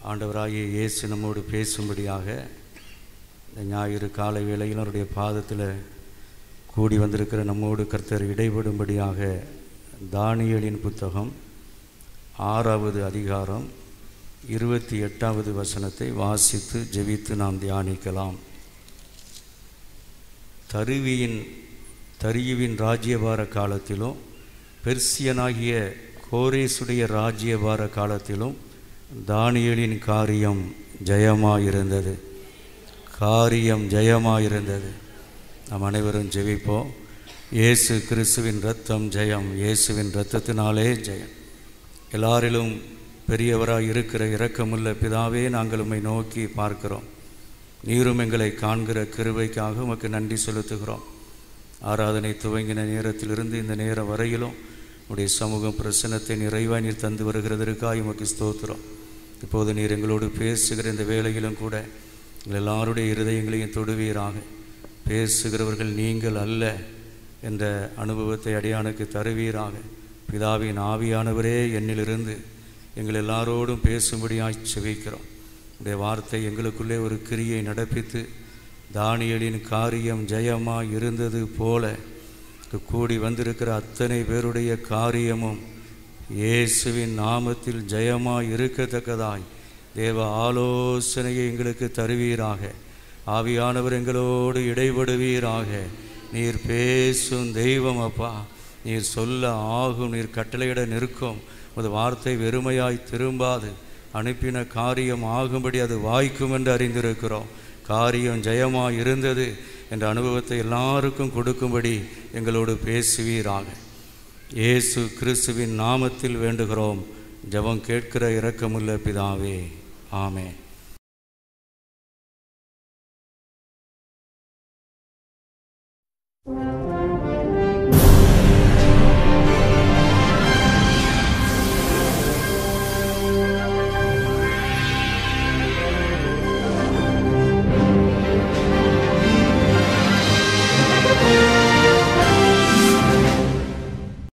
ஆண்டவராகிய இயேசு நம்மோடு பேசும்படியாக இந்த ஞாயிறு காலை வேளையில் அவருடைய பாதத்தில் கூடி வந்திருக்கிற நம்மோடு கர்த்தர் இடைபடும்படியாக தானியலின் புத்தகம் ஆறாவது அதிகாரம் இருபத்தி எட்டாவது வசனத்தை வாசித்து ஜெபித்து நாம் தியானிக்கலாம் தருவியின் தரியுவின் ராஜ்யபார காலத்திலும் பெர்சியனாகிய கோரேசுடைய ராஜ்யபார காலத்திலும் தானியலின் காரியம் ஜெயமாயிருந்தது காரியம் ஜெயமாயிருந்தது நாம் அனைவரும் ஜெபிப்போம் இயேசு கிறிஸ்துவின் ரத்தம் ஜெயம் இயேசுவின் இரத்தத்தினாலே ஜெயம் எல்லாரிலும் பெரியவராய் இருக்கிற இரக்கமுள்ள பிதாவே நாங்கள் உம்மை நோக்கி பார்க்கிறோம் நீரும் எங்களை காண்கிற கிருபைக்காக உமக்கு நன்றி செலுத்துகிறோம் ஆராதனை துவங்கின நேரத்திலிருந்து இந்த நேரம் வரையிலும் உடைய சமூகம் பிரசனத்தை நிறைவாய் நீர் தந்து வருகிறதற்காக உமக்கு ஸ்தோத்திரம் இப்போது நீர் எங்களோடு பேசுகிற இந்த வேளையிலும் கூட எங்கள் எல்லாருடைய இருதயங்களையும் தொடுவீராக பேசுகிறவர்கள் நீங்கள் அல்ல என்ற அனுபவத்தை அடியானுக்கு தருவீராக பிதாவின் ஆவியானவரே என்னிலிருந்து எங்கள் எல்லாரோடும் பேசும்படியாய் செவிக்கிறோம் உடைய வார்த்தை எங்களுக்குள்ளே ஒரு கிரியை நடப்பித்து தானியலின் காரியம் ஜெயமாய் இருந்தது போல கூடி வந்திருக்கிற அத்தனை பேருடைய காரியமும் இயேசுவின் நாமத்தில் ஜெயமாய் இருக்கத்தக்கதாய் தேவ ஆலோசனையை எங்களுக்கு தருவீராக ஆவியானவர் எங்களோடு இடைபடுவீராக நீர் பேசும் தெய்வம் அப்பா நீர் சொல்ல ஆகும் நீர் கட்டளையிட நிற்கும் ஒரு வார்த்தை வெறுமையாய் திரும்பாது அனுப்பின காரியம் ஆகும்படி அது வாய்க்கும் என்று அறிந்திருக்கிறோம் காரியம் ஜெயமாய் இருந்தது என்ற அனுபவத்தை எல்லாருக்கும் கொடுக்கும்படி எங்களோடு பேசுவீராக இயேசு கிறிஸ்துவின் நாமத்தில் வேண்டுகிறோம் ஜெபம் கேட்கிற இரக்கமுள்ள பிதாவே ஆமென்